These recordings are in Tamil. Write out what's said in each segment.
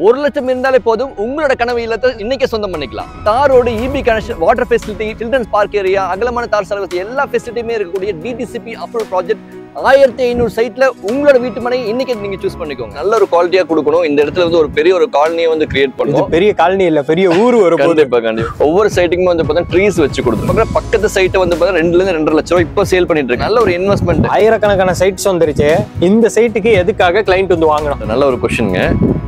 ஒரு லட்சம் இருந்தாலே போதும் உங்களோட கனவு இல்லத்தை இன்னைக்கே சொந்தம் பண்ணிக்கலாம் தாரோடு EB connection water facility children's park area அகலமான தார் சர்வீஸ் எல்லா ஃபெசிலிட்டியுமே இருக்கக்கூடிய டிடிசிபி அப்ரூவல் ப்ராஜெக்ட் ஆயிரத்தி ஐநூறு சைட்ல உங்களோட வீட்டு மனை இன்னைக்கு நீங்க சூஸ் பண்ணிக்கோங்க நல்ல ஒரு குவாலிட்டியா கொடுக்கணும் இந்த இடத்துல வந்து ஒரு பெரிய ஒரு காலனியை வந்து கிரியேட் இது பண்ணுவோம் பெரிய காலனி இல்ல பெரிய ஊர் ஒரு போது கண்டிப்பா கண்டிப்பா ஒவ்வொரு சைட்டுக்குமே வந்து பார்த்தா ட்ரீஸ் வச்சு கொடுத்துருக்கோம் பக்கத்து சைட்டை வந்து பார்த்தா ரெண்டுல இருந்து ரெண்டரை லட்சம் ரூபாய் இப்போ சேல் பண்ணிட்டு இருக்கு நல்ல ஒரு இன்வெஸ்ட்மெண்ட் ஆயிரக்கணக்கான சைட்ஸ் வந்துருச்சு இந்த சைட்டுக்கு எதுக்காக கிளைண்ட் வந்து வாங்கணும் நல்ல ஒரு கொஸ்டின்ங்க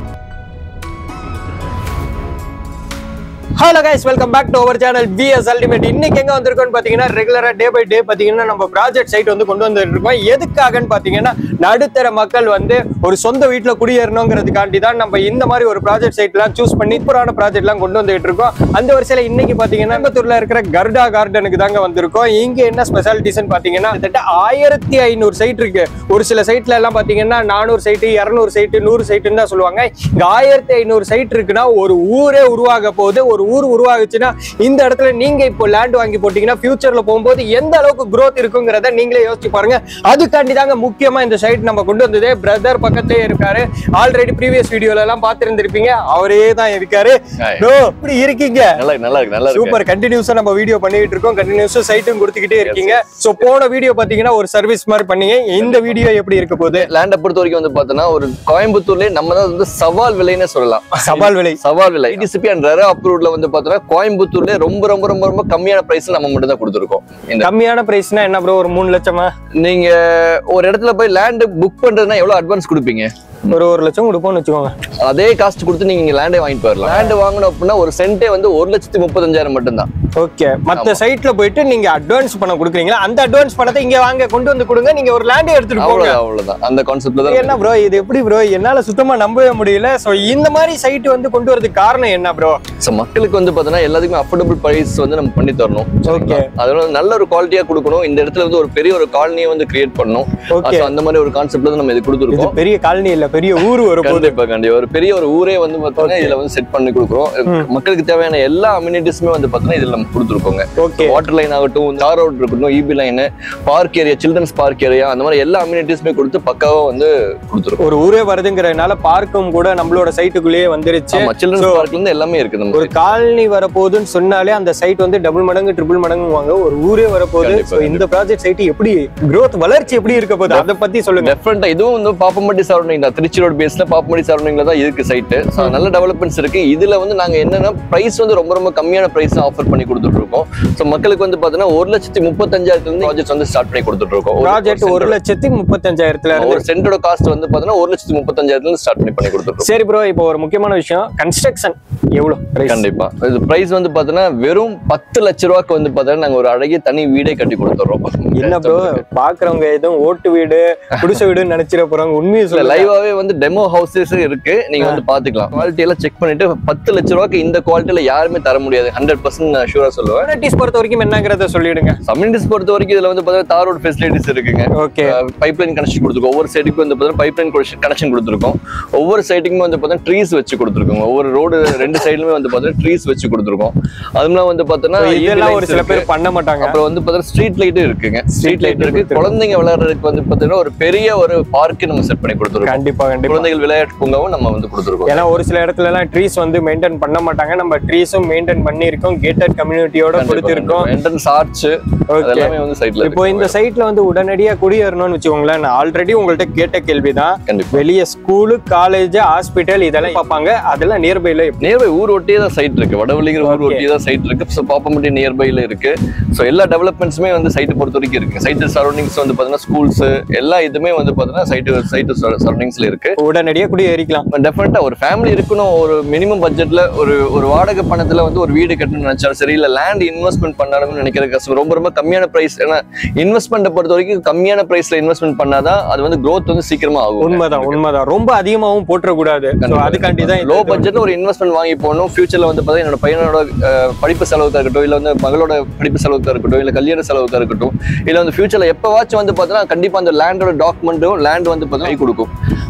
hello guys welcome back to our channel PS ultimate இன்னைக்கு எங்க வந்திருக்கோம்னு பாத்தீங்கன்னா ரெகுலரா டே பை டே பாத்தீங்கன்னா நம்ம ப்ராஜெக்ட் சைட் வந்து கொண்டு வந்துட்டு இருக்கோம் எதுக்காகன்னு பாத்தீங்கன்னா நடுத்தர மக்கள் வந்து ஒரு சொந்த வீட்டுல குடியேறணுங்கிறதுக்காண்டி தான் நம்ம இந்த மாதிரி ஒரு ப்ராஜெக்ட் சைட்லாம் சூஸ் பண்ணி சூப்பரான ப்ராஜெக்ட்லாம் கொண்டு வந்துட்டு இருக்கோம் அந்த வரிசையில இன்னைக்கு பாத்தீங்கன்னா கோயம்புத்தூர்ல இருக்கிற கர்டா கார்டனுக்கு தாங்க வந்திருக்கோம் இங்க என்ன ஸ்பெஷாலிட்டிஸ்னு பாத்தீங்கன்னா கிட்டத்தட்ட ஆயிரத்தி ஐநூறு சைட் இருக்கு ஒரு சில சைட்ல எல்லாம் பாத்தீங்கன்னா நானூறு சைட்டு இரநூறு சைட்டு நூறு சைட்டுன்னு தான் சொல்லுவாங்க இங்க ஆயிரத்தி ஐநூறு சைட் இருக்குன்னா ஒரு ஊரே உருவாக போகுது ஒரு ஊர் உருவாகுச்சுன்னா இந்த இடத்துல நீங்க இப்போ லேண்ட் வாங்கி போட்டீங்கன்னா ஃபியூச்சர்ல போகும்போது எந்த அளவுக்கு growth இருக்குங்கிறத நீங்களே யோசிச்சு பாருங்க அதுக்காண்டி தாங்க முக்கியமா இந்த சைட் நம்ம கொண்டு வந்ததே பிரதர் பக்கத்திலே இருக்காரு ஆல்ரெடி ப்ரீவியஸ் வீடியோல எல்லாம் பார்த்திருந்திருப்பீங்க அவரே தான் இருக்காரு Hi. ப்ரோ இப்படி இருக்கீங்க நல்லா இருக்கு, நல்லா இருக்கு நல்லா இருக்கு சூப்பர் கண்டினியூஸா நம்ம வீடியோ பண்ணிட்டு இருக்கோம் கண்டினியூஸா சைட்டும் கொடுத்துக்கிட்டே இருக்கீங்க சோ போன வீடியோ பாத்தீங்கன்னா ஒரு சர்வீஸ் மாதிரி பண்ணீங்க இந்த வீடியோ எப்படி இருக்க போகுது லேண்டை பொறுத்த வரைக்கும் வந்து பார்த்தோன்னா ஒரு கோயம்புத்தூர்லயே நம்ம தான் வந்து சவால் விலைன்னு சொல்லலாம் சவால் விலை சவால் விலை டிசிபி அண்ட் ரேரா அப்ரூவ்ல வந்து பார்த்தோன்னா கோயம்புத்தூர்ல ரொம்ப ரொம்ப ரொம்ப ரொம்ப கம்மியான பிரைஸ்ல நம்ம மட்டும் தான் கொடுத்துருக்கோம் இந்த கம்மியான பிரைஸ்னா என்ன ப்ரோ ஒரு மூணு லட்சமா நீங்க ஒரு இடத்துல போய் லேண்ட் புக் பண்றதுன்னா எவ்வளவு அட்வான்ஸ் கொடுப்பீங்க ஒரு ஒரு லட்சம் கொடுப்போம்னு வச்சுக்கோங்க அதே காஸ்ட் கொடுத்து நீங்க லேண்டே வாங்கிட்டு போயிடலாம் லேண்ட் வாங்கணும் அப்படின்னா ஒரு சென்டே வந்து ஒரு லட்சத்தி முப்பத்தஞ்சாயிரம் மட்டும்தான் ஓகே மத்த சைட்ல போயிட்டு நீங்க அட்வான்ஸ் பணம் கொடுக்குறீங்களா அந்த அட்வான்ஸ் பணத்தை இங்க வாங்க கொண்டு வந்து கொடுங்க நீங்க ஒரு லேண்டே எடுத்துட்டு போங்க அவ்வளவுதான் அவ்வளவுதான் அந்த கான்செப்ட்ல தான் என்ன ப்ரோ இது எப்படி ப்ரோ என்னால சுத்தமா நம்பவே முடியல சோ இந்த மாதிரி சைட் வந்து கொண்டு வரதுக்கு காரணம் என்ன ப்ரோ So, மக்களுக்கு வந்து பார்த்தோன்னா எல்லாத்துக்குமே அஃபோர்டபுள் பிரைஸ் வந்து நம்ம பண்ணி தரணும் ஓகே அதனால நல்ல ஒரு குவாலிட்டியா கொடுக்கணும் இந்த இடத்துல வந்து ஒரு பெரிய ஒரு காலனியை வந்து கிரியேட் பண்ணணும் ஓகே So, அந்த மாதிரி ஒரு கான்செப்ட்ல தான் நம்ம இது இது கொடுத்துருக்கோம் பெரிய காலனி இல்ல பெரிய ஊர் ஒரு போது கண்டிப்பா கண்டிப்பா ஒரு பெரிய ஒரு ஊரே வந்து பார்த்தோன்னா இதுல வந்து செட் பண்ணி கொடுக்குறோம் ம். மக்களுக்கு தேவையான எல்லா அம்யூனிட்டிஸுமே வந்து பார்த்தோன்னா இதுல நம்ம கொடுத்துருக்கோங்க ஓகே வாட்டர் லைன் ஆகட்டும் தார் ரோட் இருக்கட்டும் EB line park area children's park area அந்த மாதிரி எல்லா அம்யூனிட்டிஸுமே கொடுத்து பக்காவா வந்து கொடுத்துருக்கோம் ஒரு ஊரே வருதுங்கிறதுனால பார்க்கும் கூட நம்மளோட சைட்டுக்குள்ளேயே வந்துருச்சு ஆமா சில்ட்ரன்ஸ் So- பார்க்ல இருந்து எல்லாமே இருக்கு நம்ம ஒரு காலனி வரப்போகுதுன்னு சொன்னாலே அந்த சைட் வந்து டபுள் மடங்கு ட்ரிபிள் மடங்குவாங்க ஒரு ஊரே வரப்போகுது கண்டிப்பா, So, இந்த ப்ராஜெக்ட் சைட் எப்படி growth வளர்ச்சி எப்படி இருக்க போகுது அதை பத்தி சொல்லுங்க டெஃபரெண்டா இதுவும் வந்து பாப்பம்பட்டி சரௌண்டிங் தான் திருச்சி ரோட் பேஸ்ல பாப்பம்பட்டி சரௌண்டிங்ல தான் இருக்கு சைட்டு நல்ல டெவலப்மெண்ட்ஸ் இருக்கு இதுல வந்து நாங்க என்னன்னா பிரைஸ் வந்து ரொம்ப ரொம்ப கம்மியான பிரைஸ் ஆஃபர் பண்ணி கொடுத்துட்டு இருக்கோம் ஸோ மக்களுக்கு வந்து பாத்தீங்கன்னா ஒரு லட்சத்தி முப்பத்தஞ்சாயிரத்துல இருந்து ப்ராஜெக்ட் வந்து ஸ்டார்ட் பண்ணி கொடுத்துட்டு இருக்கோம் ஒரு- ப்ராஜெக்ட் ஒரு ஒரு cent- லட்சத்தி முப்பத்தஞ்சாயிரத்துல இருந்து ஒரு சென்டோட காஸ்ட் வந்து பாத்தீங்கன்னா ஒரு லட்சத்தி முப்பத்தஞ்சாயிரத்துல இருந்து ஸ்டார்ட் பண்ணி பண்ணி கொடுத்துருக்கோம் சரி ப்ரோ இப்போ ஒரு முக்கியமான விஷயம் கன்ஸ்ட்ரக்ஷன் எவ்வளவு price? கண்டிப்பா இது பிரைஸ் வந்து பாத்தீங்கன்னா வெறும் பத்து லட்ச ரூபாய்க்கு வந்து பாத்தீங்கன்னா நாங்க ஒரு அழகிய தனி வீடே கட்டி கொடுத்துறோம் என்ன ப்ரோ பாக்குறவங்க எதுவும் ஓட்டு வீடு குடிசை வீடுன்னு நினைச்சிட போறாங்க உண்மையை இல்ல சொல்ல லைவாவே வந்து டெமோ ஹவுசஸ் இருக்கு நீங்க வந்து பாத்துக்கலாம் குவாலிட்டி எல்லாம் செக் பண்ணிட்டு பத்து லட்ச ரூபாய்க்கு இந்த குவாலிட்டியில யாருமே தர முடியாது ஹண்ட்ரட் பர்சன்ட் நான் ஷூரா சொல்லுவேன் கம்யூனிட்டிஸ் பொறுத்த வரைக்கும் என்னங்கிறத சொல்லிடுங்க கம்யூனிட்டிஸ் பொறுத்த வரைக்கும் இதுல வந்து பாத்தீங்கன்னா தார் ரோட் ஃபெசிலிட்டிஸ் இருக்குங்க ஓகே பைப் லைன் கனெக்ஷன் கொடுத்துருக்கோம் ஒவ்வொரு சைடுக்கும் வந்து பாத்தீங்கன்னா பைப் லைன் கனெக்ஷன் கொடுத்துருக்கோம் ஒவ்வொரு சைடுக்குமே வந்து பாத்தீங்கன்னா ட்ரீஸ் வச்சு கொடுத்துருக்கோம் ஒவ்வொரு ரோடு ரெண்டு சைடுலுமே வந்து பாத்தீங்கன்னா ட்ரீஸ் வச்சு கொடுத்துருக்கோம் அதுலாம் வந்து பாத்தீங்கன்னா இதெல்லாம் ஒரு EV சில lights பேர் இருக்கு. பண்ண மாட்டாங்க அப்புறம் வந்து பாத்தீங்கன்னா ஸ்ட்ரீட் லைட்டும் இருக்குங்க ஸ்ட்ரீட் லைட் இருக்கு கொடுத்திருக்கோம். குழந்தைங்க விளையாடுறதுக்கு வந்து பாத்தீங்கன்னா ஒரு பெரிய ஒரு பார்க்கு நம்ம செட் பண்ணி கொடுத்துருக்கோம் கண்டிப்பா கண்டிப்பா குழந்தைகள் விளையாட்டு பூங்காவும் நம்ம வந்து கொடுத்துருக்கோம் ஏன்னா ஒரு சில இடத்துல எல்லாம் ட்ரீஸ் வந்து மெயின்டைன் பண்ண மாட்டாங்க நம்ம ட்ரீஸும் மெயின்டைன் பண்ணியிருக்கோம் கேட்டட் கம்யூனிட்டியோட கொடுத்திருக்கோம் என்ட்ரன்ஸ் ஆர்ச் ஓகே எல்லாமே வந்து சைட்ல இப்போ இந்த சைட்ல வந்து உடனடியா குடியேறணும்னு வச்சுக்கோங்களேன் நான் ஆல்ரெடி உங்கள்ட்ட கேட்ட கேள்விதான் கண்டிப்பா வெளிய ஸ்கூலு காலேஜ் ஹாஸ்பிட்டல் இதெல்லாம் பார்ப்பாங்க அதெல்லாம் நியர்பைல நியர்பை ஊர் ஒட்டியே தான் சைட் இருக்கு வடவள்ளிங்கிற ஊர் Okay. ஒட்டியே தான் சைட் இருக்கு ஸோ பாப்பம்பட்டி நியர்பைல இருக்கு ஸோ எல்லா டெவலப்மெண்ட்ஸுமே வந்து சைட்டை பொறுத்த வரைக்கும் இருக்கு சைட்டு சரௌண்டிங்ஸ் வந்து பார்த்தீங்கன்னா ஸ்கூல்ஸ் எல்லா இதுமே வந்து பார்த்தீங்கன்னா சைட்டு சைட்டு சரௌண்டிங்ஸ்ல இருக்கு உடனடியா குடியேறிக்கலாம் டெஃபினட்டா ஒரு ஃபேமிலி இருக்கணும் ஒரு மினிமம் பட்ஜெட்ல ஒரு ஒரு வாடகை பணத்துல வந்து ஒரு வீடு கட்டணும்னு நினைச்சாலும் சரி இல்ல லேண்ட் இன்வெஸ்ட்மெண்ட் பண்ணணும்னு நினைக்கிற கஷ்டம் ரொம்ப ரொம்ப கம்மியான பிரைஸ் ஏன்னா இன்வெஸ்ட்மெண்ட்டை பொறுத்த வரைக்கும் கம்மியான பிரைஸ்ல இன்வெஸ்ட்மெண்ட் பண்ணாதான் அது வந்து growth வந்து சீக்கிரமா ஆகும் உண்மைதான் உண்மைதான் ரொம்ப அதிகமாவும் போட்டுறக்கூடாது So, அதுக்காண்டி தான் லோ பட்ஜெட்ல ஒரு இன்வெஸ்ட்மெண்ட் வாங்கி போகணும் ஃபியூச்சர்ல வந்து பார்த்தா என்னோட பையனோட அஹ், படிப்பு செலவுக்கா இருக்கட்டும் இல்ல வந்து மகளோட படிப்பு செலவுக்கா இருக்கட்டும் இல்ல கல்யாண செலவுக்கா இருக்கட்டும் இல்ல வந்து ஃபியூச்சர்ல எப்பவாச்சும் வந்து பார்த்தீங்கன்னா கண்டிப்பா அந்த லேண்டோட டாக்குமெண்ட்டும் லேண்ட் வந்து பார்த்தீங்கன்னா கை கொடுக்கும்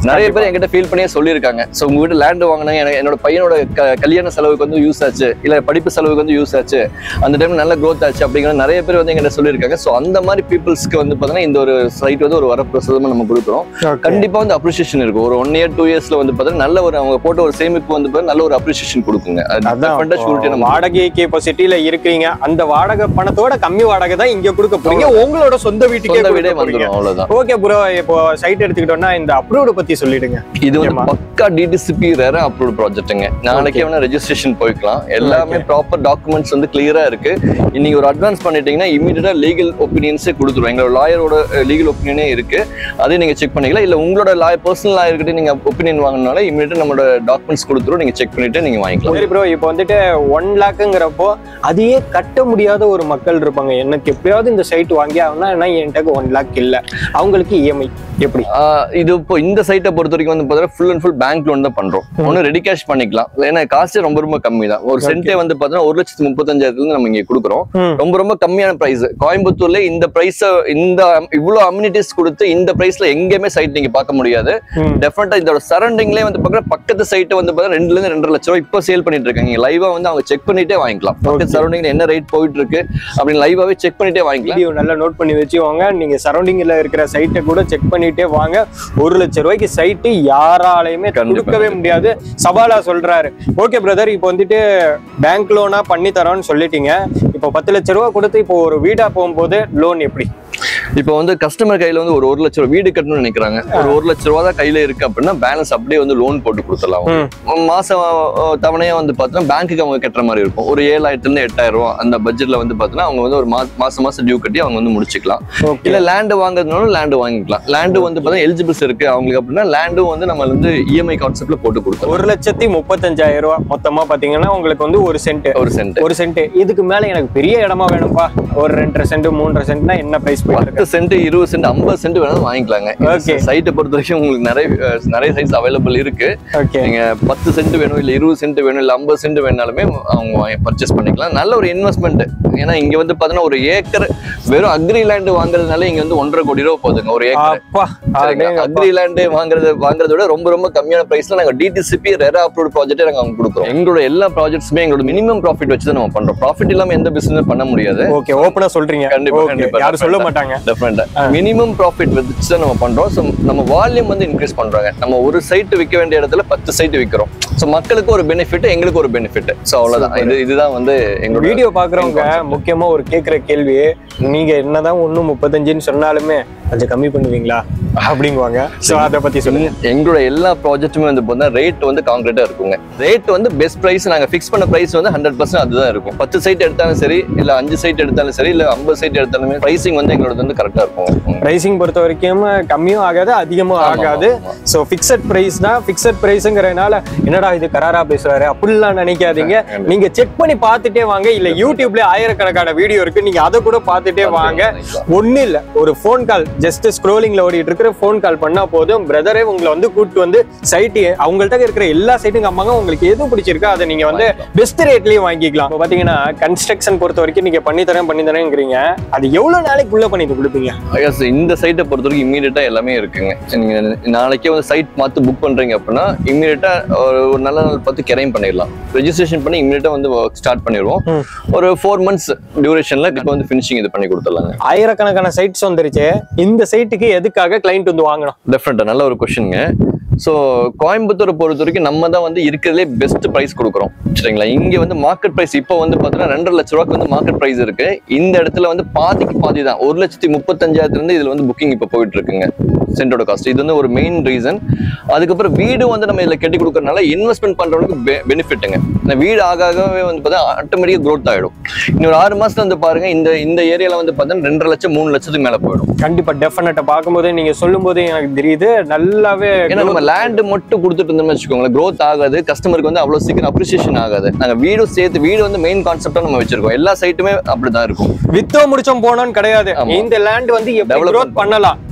நிறைய பேர் என்கிட்ட ஃபீல் பண்ணியே சொல்லியிருக்காங்க ஸோ உங்க வீட்டு லேண்ட் வாங்கினா எனக்கு என்னோட பையனோட க- கல்யாண செலவுக்கு வந்து யூஸ் ஆச்சு இல்ல படிப்பு செலவுக்கு வந்து யூஸ் ஆச்சு அந்த டைம் நல்ல growth ஆச்சு அப்படிங்கிற நிறைய பேர் வந்து என்கிட்ட சொல்லியிருக்காங்க ஸோ அந்த மாதிரி பீப்புள்ஸ்க்கு வந்து பார்த்தீங்கன்னா இந்த ஒரு சைட் வந்து ஒரு வரப்பிரசாதமா நம்ம கொடுக்குறோம் கண்டிப்பா வந்து அப்ரிசியேஷன் இருக்கும் ஒரு ஒன் இயர் டூ இயர்ஸ்ல வந்து பார்த்தீங்கன்னா நல்ல ஒரு அவங்க போட்ட ஒரு சேமிப்பு வந்து பார்த்தீங்கன்னா நல்ல ஒரு அப்ரிசியேஷன் கொடுக்குங்க அது அதான் definite surety இப்போ நம்ம வாடகைக்கு இப்போ சிட்டில இருக்கீங்க அந்த வாடகை பணத்தோட கம்மி வாடகை தான் இங்க கொடுக்க போறீங்க உங்களோட சொந்த வீட்டுக்கே சொந்த கொடுக்க வீடே போறீங்க வந்துடும் அவ்வளவுதான் ஓகே ப்ரோ இப்போ சைட் எடுத்துக்கிட்டோம்னா இந்த அப்ரூவ்டு பத்தி சொல்லிடுங்க இது வந்து ஓகேம்மா. பக்கா டிடிசிபி வேற அப்ரூவ் ப்ராஜெக்ட்டுங்க நாளைக்கே வேணா ரெஜிஸ்ட்ரேஷன் போய்க்கலாம் எல்லாமே ப்ராப்பர் டாக்குமெண்ட்ஸ் வந்து கிளியரா இருக்கு இன்னைக்கு ஒரு அட்வான்ஸ் பண்ணிட்டீங்கன்னா இமீடியட்டா லீகல் ஒப்பீனியன்ஸே கொடுத்துருவோம் எங்களோட லாயரோட லீகல் ஒப்பீனியனே இருக்கு அதையும் நீங்க செக் பண்ணிக்கலாம் இல்ல உங்களோட லாயர் பர்சனல் லாயர் கிட்ட நீங்க ஒப்பீனியன் வாங்கினால இமீடியட்டா நம்மளோட டாக்குமெண்ட்ஸ் கொடுத்துரும் நீங்க செக் பண்ணிட்டு நீங்க வாங்கிக்கலாம் சரி ப்ரோ இப்போ வந்துட்டு ஒன் லேக்குங்கிறப்போ அதையே கட்ட முடியாத ஒரு மக்கள் இருப்பாங்க எனக்கு எப்படியாவது இந்த சைட் வாங்கி ஆகணும்னா ஏன்னா என்கிட்ட ஒன் லேக் இல்ல அவங்களுக்கு இஎம்ஐ எப்படி ஆஹ் இது இப்போ இந்த சைட்டை பொறுத்த வரைக்கும் வந்து பார்த்தீங்கன்னா full and full bank loan தான் பண்றோம் ஒன்று ரெடி கேஷ் பண்ணிக்கலாம் ஏன்னா காசு ரொம்ப ரொம்ப கம்மி தான் ஒரு சென்டே வந்து பார்த்தீங்கன்னா ஒரு லட்சத்து முப்பத்தஞ்சாயிரத்துல இருந்து நம்ம இங்க கொடுக்குறோம் ம். ரொம்ப ரொம்ப கம்மியான பிரைஸ் கோயம்புத்தூர்ல இந்த பிரைஸ் இந்த இவ்வளவு அம்யூனிட்டிஸ் கொடுத்து இந்த பிரைஸ்ல எங்கேயுமே சைட் நீங்க பார்க்க முடியாது ம். டெஃபினட்டா இதோட சரௌண்டிங்லேயே வந்து பார்த்தீங்கன்னா பக்கத்து சைட்டை வந்து பார்த்தீங்கன்னா ரெண்டுல இருந்து ரெண்டரை லட்சம் ரூபாய் இப்போ சேல் பண்ணிட்டு இருக்காங்க நீங்க லைவா வந்து அவங்க செக் பண்ணிட்டே வாங்கிக்கலாம் பக்கத்து சரௌண்டிங்ல என்ன ரேட் போயிட்டு இருக்கு அப்படின்னு லைவாவே செக் பண்ணிட்டே வாங்கிக்கலாம் வீடியோ நல்லா நோட் பண்ணி வச்சுக்கோங்க நீங்க சரௌண்டிங்ல இருக்கிற சைட்டை கூட செக் பண்ணிட்டே வாங்க ஒரு லட்சம் ரூபாய்க்கு சைட்டு யாராலையுமே கண்டிப்பா. கொடுக்கவே முடியாது சவாலா சொல்றாரு ஓகே பிரதர் இப்போ வந்துட்டு பேங்க் லோனா பண்ணி தரோம்னு சொல்லிட்டீங்க இப்போ பத்து லட்ச ரூபா கொடுத்து இப்போ ஒரு வீடா போகும்போது லோன் எப்படி இப்போ வந்து கஸ்டமர் கையில வந்து ஒரு ஒரு லட்சம் ரூபாய் வீடு கட்டணும்னு நினைக்கிறாங்க ஒரு ஒரு லட்ச ரூபா தான் கையில இருக்கு அப்படின்னா பேலன்ஸ் அப்படியே வந்து லோன் போட்டு கொடுத்துடலாம் ம். மாசம் அஹ், தவணையா வந்து பார்த்தீங்கன்னா பேங்க்குக்கு அவங்க கட்டுற மாதிரி இருக்கும் ஒரு ஏழாயிரத்துல இருந்து எட்டாயிரம் ரூபா அந்த பட்ஜெட்ல வந்து பார்த்தீங்கன்னா அவங்க வந்து ஒரு மா- மாசம் மாசம் டியூ கட்டி அவங்க வந்து முடிச்சுக்கலாம் ஓகே இல்ல லேண்ட் வாங்குறதுனாலும் லேண்ட் வாங்கிக்கலாம் லேண்டு வந்து பார்த்தீங்கன்னா எலிஜிபிள்ஸ் இருக்கு அவங்களுக்கு அப்படின்னா லேண்டும் வந்து நம்ம வந்து இஎம்ஐ கான்செப்ட்ல போட்டு கொடுத்தோம் ஒரு லட்சத்தி முப்பத்தஞ்சாயிரம் ரூபா மொத்தமா பாத்தீங்கன்னா உங்களுக்கு வந்து ஒரு சென்ட் ஒரு சென்ட் ஒரு சென்ட் இதுக்கு மேல எனக்கு பெரிய இடமா வேணும்பா ஒரு ரெண்டரை சென்ட் மூன்றரை சென்ட்னா என்ன பிரைஸ் போயிட்டு இருக்கு பத்து சென்ட் இருபது சென்ட் ஐம்பது சென்ட் வேணாலும் வாங்கிக்கலாங்க Okay. சைட்டை பொறுத்த வரைக்கும் உங்களுக்கு நிறைய அஹ், நிறைய சைஸ் அவைலபிள் இருக்கு ஓகே நீங்க பத்து சென்ட் வேணும் இல்ல இருபது சென்ட் வேணும் இல்ல ஐம்பது சென்ட் வேணாலுமே அவங்க பர்ச்சேஸ் பண்ணிக்கலாம் நல்ல ஒரு இன்வெஸ்ட்மெண்ட் ஏன்னா இங்க வந்து பாத்தீங்கன்னா ஒரு ஏக்கர் வெறும் அக்ரி லேண்ட் வாங்குறதுனால இங்க வந்து ஒன்றரை கோடி ரூபா போகுதுங்க ஒரு ஏக்கர் அப்பா அடேங்கப்பா. அக்ரி லேண்ட் வாங்குறது வாங்குறத விட ரொம்ப ரொம்ப கம்மியான பிரைஸ்ல நாங்க டிடிசிபி ரெரா அப்ரூவ் ப்ராஜெக்ட் நாங்க அவங்க கொடுக்குறோம் எங்களோட எல்லா ப்ராஜெக்ட்ஸுமே எங்களோட மினிமம் ப்ராஃபிட் வச்சு தான் நம்ம பண்றோம் ப்ராஃபிட் இல்லாம எந்த பிசினஸ் பண்ண முடியாது ஓகே ஓப்பனா சொல்றீங்க கண்டிப்பா, Okay, கண்டிப்பா, யாரும் சொல்ல definitely. மாட்டாங்க டெஃபினட்டா மினிமம் ப்ராஃபிட் வச்சு தான் நம்ம பண்றோம் ஸோ நம்ம வால்யூம் வந்து இன்க்ரீஸ் பண்றாங்க நம்ம ஒரு சைட் விற்க வேண்டிய இடத்துல பத்து சைட் விற்கிறோம் ஸோ மக்களுக்கு ஒரு பெனிஃபிட் எங்களுக்கு ஒரு பெனிஃபிட் ஸோ அவ்வளவுதான் இது இதுதான் வந்து எங்களோட வீடியோ பாக்குறவங்க முக்கியமா ஒரு கேக்குற கேள்வி நீங்க என்னதான் ஒண்ணு முப்பத்தஞ்சுன்னு சொன்னாலுமே கொஞ்சம் கம்மி பண்ணுவீங்களா அப்படிங்குவாங்க சோ அத பத்தி சொல்லுங்க எங்களோட எல்லா ப்ராஜெக்ட்டுமே வந்து பார்த்தீங்கன்னா ரேட் வந்து காங்கிரீட்டா இருக்குங்க ரேட் வந்து பெஸ்ட் பிரைஸ் நாங்க ஃபிக்ஸ் பண்ண பிரைஸ் வந்து ஹண்ட்ரட் பர்சன்ட் அதுதான் இருக்கும் பத்து சைட் எடுத்தாலும் சரி இல்ல அஞ்சு சைட் எடுத்தாலும் சரி இல்ல ஐம்பது சைட் எடுத்தாலுமே பிரைசிங் வந்து எங்களோட வந்து கரெக்டா இருக்கும் பிரைசிங் பொறுத்த வரைக்கும் கம்மியும் ஆகாது அதிகமும் ஆமா, ஆகாது ஆமா, ஆமா. சோ பிக்சட் பிரைஸ் தான் பிக்சட் பிரைஸ்ங்கிறதுனால என்னடா இது கராரா பேசுறாரு அப்படிலாம் நினைக்காதீங்க கண்டிப்பா. நீங்க செக் பண்ணி பார்த்துட்டே வாங்க இல்ல யூடியூப்ல ஆயிரக்கணக்கான வீடியோ இருக்கு நீங்க அதை கூட பார்த்துட்டே வாங்க ஒண்ணு இல்ல ஒரு ஃபோன் கால் ஜஸ்ட் ஸ்க்ரோலிங்ல ஓடிட்டு இருக்கிற ஃபோன் கால் பண்ணா போதும் பிரதரே உங்களை வந்து கூட்டு வந்து சைட் அவங்கள்ட்ட இருக்கிற எல்லா சைட்டும் அம்மாங்க உங்களுக்கு எது பிடிச்சிருக்கோ அதை நீங்க வந்து பெஸ்ட் ரேட்லயும் வாங்கிக்கலாம் இப்போ பாத்தீங்கன்னா கன்ஸ்ட்ரக்ஷன் பொறுத்த வரைக்கும் நீங்க பண்ணி தரேன் பண்ணி தரேங்கிறீங்க அது எவ்வளவு நாளைக்குள்ள பண்ணி கொடுப்பீங்க Yes, இந்த சைட்டை பொறுத்த வரைக்கும் இம்மீடியட்டா எல்லாமே இருக்குங்க நீங்க நாளைக்கே வந்து சைட் பார்த்து புக் பண்றீங்க அப்படின்னா இம்மீடியட்டா ஒரு ஒரு நல்ல நாள் பார்த்து கிரைம் பண்ணிடலாம் ரெஜிஸ்ட்ரேஷன் பண்ணி இம்மீடியட்டா வந்து ஒர்க் ஸ்டார்ட் பண்ணிடுவோம் ம். ஒரு ஃபோர் மந்த்ஸ் டியூரேஷன்ல இப்போ வந்து ஃபினிஷிங் இது பண்ணி கொடுத்துடலாங்க ஆயிரக்கணக்கான சைட்ஸ் வந்துருச்சு இந்த சைட்டுக்கு எதுக்காக கிளைண்ட் வந்து வாங்கணும் டெஃபினட்டா நல்ல ஒரு கொஸ்டினுங்க ஸோ கோயம்புத்தூரை பொறுத்த வரைக்கும் நம்ம தான் வந்து இருக்கிறதுலே பெஸ்ட் ப்ரைஸ் கொடுக்குறோம் சரிங்களா இங்க வந்து மார்க்கெட் ப்ரைஸ் இப்போ வந்து பார்த்தீங்கன்னா ரெண்டரை லட்ச ரூபாய்க்கு வந்து மார்க்கெட் ப்ரைஸ் இருக்கு இந்த இடத்துல வந்து பாதிக்கு பாதி தான் ஒரு லட்சத்தி முப்பத்தஞ்சாயிரத்துல இருந்து இதுல வந்து புக்கிங் இப்போ போயிட்டு இருக்குங்க சென்டோட காஸ்ட் இது வந்து ஒரு மெயின் ரீசன் அதுக்கப்புறம் வீடு வந்து நம்ம இதுல கட்டி கொடுக்கறதுனால இன்வெஸ்ட்மெண்ட் பண்றவங்களுக்கு பெனிஃபிட்டுங்க இந்த வீடு ஆக ஆகவே வந்து பார்த்தா ஆட்டோமேட்டிக்காக க்ரோத் ஆயிடும் இன்னொரு ஆறு மாசத்துல வந்து பாருங்க இந்த இந்த ஏரியால வந்து பார்த்தீங்கன்னா ரெண்டரை லட்சம் மூணு லட்சத்துக்கு மேல போயிடும் கண்டிப்பா டெஃபினட்டா பார்க்கும்போதே நீங்க சொல்லும் போதே எனக்கு தெரியுது நல்லாவே ஏன்னா நம்ம லேண்ட் மட்டும் கொடுத்துட்டு இருந்தோம்னு வச்சுக்கோங்களேன் growth ஆகாது கஸ்டமருக்கு வந்து அவ்வளவு சீக்கிரம் அப்ரிசியேஷன் ஆகாது நாங்க வீடும் சேர்த்து வீடு வந்து மெயின் கான்செப்டா நம்ம வச்சிருக்கோம் எல்லா சைட்டுமே அப்படிதான் இருக்கும் வித்தோ முடிச்சோம் போனோம்னு கிடையாது ஆமா. இந்த லேண்ட் வந்து எப்படி Development growth பண்ணலாம்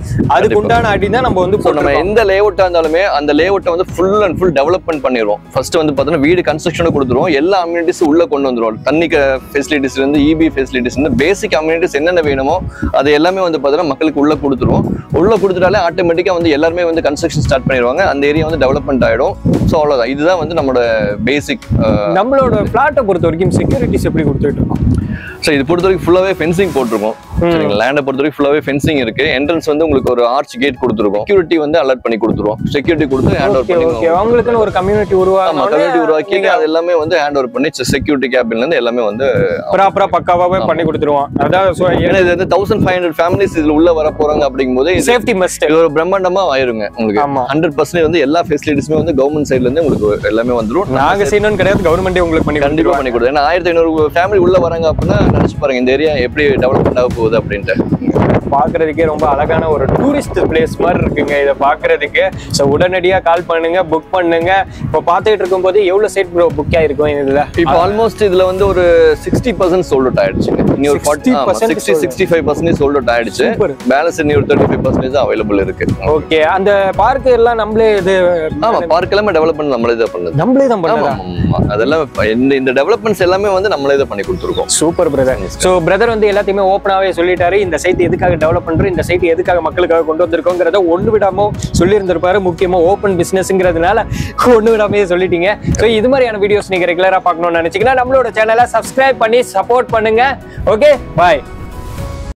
அதுக்கு உண்டான அடி தான் நம்ம வந்து ஸோ நம்ம போட்டுருக்கோம். எந்த லேஅவுட்டா இருந்தாலுமே அந்த லேஅவுட்டை வந்து ஃபுல் அண்ட் ஃபுல் டெவலப்மெண்ட் பண்ணிடுவோம் ஃபர்ஸ்ட் வந்து பார்த்தீங்கன்னா வீடு கன்ஸ்ட்ரக்ஷனை கொடுத்துருவோம் எல்லா அம்யூனிட்டிஸ் உள்ள கொண்டு வந்துருவோம் தண்ணி ஃபெசிலிட்டிஸ்ல இருந்து இபி ஃபெசிலிட்டிஸ் இருந்து பேசிக் அம்யூனிட்டிஸ் என்னென்ன வேணுமோ அது எல்லாமே வந்து பார்த்தீங்கன்னா மக்களுக்கு உள்ள கொடுத்துருவோம் உள்ள கொடுத்துட்டாலே ஆட்டோமேட்டிக்கா வந்து எல்லாருமே வந்து கன்ஸ்ட்ரக்ஷன் ஸ்டார்ட் பண்ணிடுவாங்க அந்த ஏரியா வந்து டெவலப்மெண்ட் ஆயிடும் ஸோ அவ்வளோதான் இதுதான் வந்து நம்மளோட பேசிக் நம்மளோட பிளாட்டை பொறுத்த வரைக்கும் செக்யூரிட்டிஸ் எப்படி கொடுத்துட்டு இருக்கோம் ஸோ இது பொறுத்த வரைக்கும் ஃபுல்லாவே ஃபென்சிங் போட்டிருக்கோம் சரிங்களா லேண்டை பொறுத்த வரைக்கும் ஃபுல்லாவே ஃபென்சிங் இருக்கு என்ட்ரன்ஸ் வந்து உங்களுக்கு ஒரு ஆர்ச் கேட் கொடுத்துருக்கோம் செக்யூரிட்டி வந்து அலர்ட் பண்ணி கொடுத்துருவோம் செக்யூரிட்டி கொடுத்து ஹேண்ட் ஓவர் ஓகே பண்ணி ஓகே அவங்களுக்குன்னு ஒரு கம்யூனிட்டி ஆமா உருவாக கம்யூனிட்டி உருவாக்கி அது எல்லாமே வந்து ஹேண்ட் ஓவர் பண்ணி செக்யூரிட்டி கேபின்ல இருந்து எல்லாமே வந்து ப்ராப்பரா பக்காவாவே பண்ணி கொடுத்துருவோம் அதான் ஏன்னா இது வந்து தௌசண்ட் ஃபைவ் ஹண்ட்ரட் ஃபேமிலிஸ் இதுல உள்ள வர போறாங்க அப்படிங்கும்போது இது சேஃப்டி மஸ்ட் இது ஒரு பிரம்மாண்டமா ஆயிருங்க உங்களுக்கு ஆமா. ஹண்ட்ரட் பர்சன்ட் வந்து எல்லா ஃபெசிலிட்டிஸுமே வந்து கவர்மெண்ட் சைட்ல இருந்து உங்களுக்கு எல்லாமே வந்துரும் நாங்க செய்யணும்னு கிடையாது கவர்மெண்டே உங்களுக்கு பண்ணி கண்டிப்பா கண்டிப்பா பண்ணி கொடுத்தேன் ஏன்னா ஆயிரத்தி ஐநூறு ஃபேமிலி உள்ள வராங்க அப்படின்னா நினைச்சு பாருங்க இந்த ஏரியா எப்படி டெவலப்மெண்ட் ஆக போகுது அப்படின்ட்டு பாக்குறதுக்கே ரொம்ப அழகான ஒரு டூரிஸ்ட் பிளேஸ் மாதிரி இருக்குங்க இதை பாக்குறதுக்கு ஸோ உடனடியா கால் பண்ணுங்க புக் பண்ணுங்க இப்போ பார்த்துட்டு இருக்கும்போது எவ்வளவு சைட் ப்ரோ புக் ஆயிருக்கும் இதுல இப்போ ஆல்மோஸ்ட் இதுல வந்து ஒரு சிக்ஸ்டி பர்சன்ட் சோல்ட் அவுட் ஆயிடுச்சுங்க இனி ஒரு 60% sixty sixty five percentage sold out ஆயிடுச்சு Super. பேலன்ஸ் இனி ஒரு தேர்ட்டி ஃபைவ் பர்சன்டேஜ் அவைலபிள் இருக்கு ஓகே அந்த பார்க் எல்லாம் நம்மளே இது ஆமா பார்க் எல்லாமே டெவலப்மெண்ட் நம்மளே தான் பண்ணுது நம்மளே தான் ஆமா பண்ணலாம் ஆமா, ஆமா. அதெல்லாம் இப்ப இந்த இந்த டெவலப்மெண்ட்ஸ் எல்லாமே வந்து நம்மளே தான் பண்ணி கொடுத்துருக்கோம் சூப்பர் பிரதர் ஸோ பிரதர் வந்து எல்லாத்தையுமே ஓப்பனாகவே சொல்லிட்டாரு இந்த சைட் எதுக்காக டெவலப் பண்றோம் இந்த சைட் எதுக்காக மக்களுக்காக கொண்டு வந்திருக்கோங்கிறத ஒன்று விடாம சொல்லியிருந்திருப்பாரு முக்கியமா ஓப்பன் பிசினஸ்ங்கிறதுனால ஒன்று விடாமே சொல்லிட்டீங்க ஸோ இது மாதிரியான வீடியோஸ் நீங்க ரெகுலரா பார்க்கணும்னு நினைச்சீங்கன்னா நம்மளோட சேனலை சப்ஸ்கிரைப் பண்ணி சப்போர்ட் பண்ணுங்க ஓகே பாய்